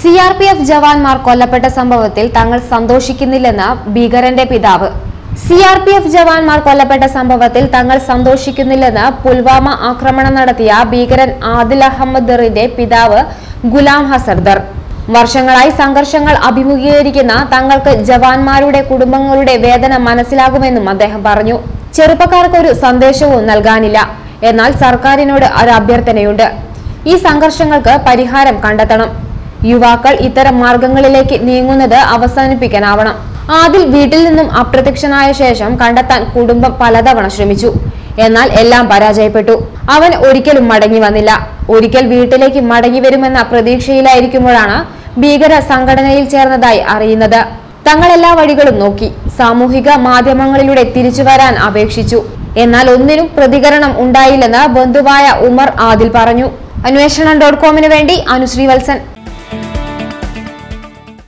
C R P F ജവാന്മാർ കൊല്ലപ്പെട്ട സംഭവത്തിൽ തങ്ങൾ സന്തോഷിക്കുന്നില്ലെന്ന് ഭീകരന്റെ പിതാവ് സി ആർ പി എഫ് ജവാന്മാർ കൊല്ലപ്പെട്ട സംഭവത്തിൽ തങ്ങൾ സന്തോഷിക്കുന്നില്ലെന്ന് പുൽവാമ ആക്രമണം നടത്തിയ ഭീകരൻ ആദിൽ അഹമ്മദ് ദറിന്റെ പിതാവ് ഗുലാം ഹസർദർ വർഷങ്ങളായി സംഘർഷങ്ങൾ അഭിമുഖീകരിക്കുന്ന തങ്ങൾക്ക് ജവാന്മാരുടെ കുടുംബങ്ങളുടെ വേദന മനസ്സിലാകുമെന്നും അദ്ദേഹം പറഞ്ഞു ചെറുപ്പക്കാർക്ക് ഒരു സന്ദേശവും നൽകാനില്ല എന്നാൽ സർക്കാരിനോട് ഒരു അഭ്യർത്ഥനയുണ്ട് ഈ സംഘർഷങ്ങൾക്ക് പരിഹാരം കണ്ടെത്തണം യുവാക്കൾ ഇത്തരം മാർഗങ്ങളിലേക്ക് നീങ്ങുന്നത് അവസാനിപ്പിക്കാനാവണം ആദിൽ വീട്ടിൽ നിന്നും അപ്രത്യക്ഷനായ ശേഷം കണ്ടെത്താൻ കുടുംബം പലതവണ ശ്രമിച്ചു എന്നാൽ എല്ലാം പരാജയപ്പെട്ടു അവൻ ഒരിക്കലും മടങ്ങി വന്നില്ല ഒരിക്കൽ വീട്ടിലേക്ക് മടങ്ങി വരുമെന്ന പ്രതീക്ഷയിലായിരിക്കുമ്പോഴാണ് ഭീകര സംഘടനയിൽ ചേർന്നതായി അറിയുന്നത് തങ്ങൾ എല്ലാ വഴികളും നോക്കി സാമൂഹിക മാധ്യമങ്ങളിലൂടെ തിരിച്ചു വരാൻ അപേക്ഷിച്ചു എന്നാൽ ഒന്നിനും പ്രതികരണം ഉണ്ടായില്ലെന്ന് ബന്ധുവായ ഉമർ ആദിൽ പറഞ്ഞു അന്വേഷണം ഡോട്ട് കോമിന് വേണ്ടി അനുശ്രീ വത്സൻ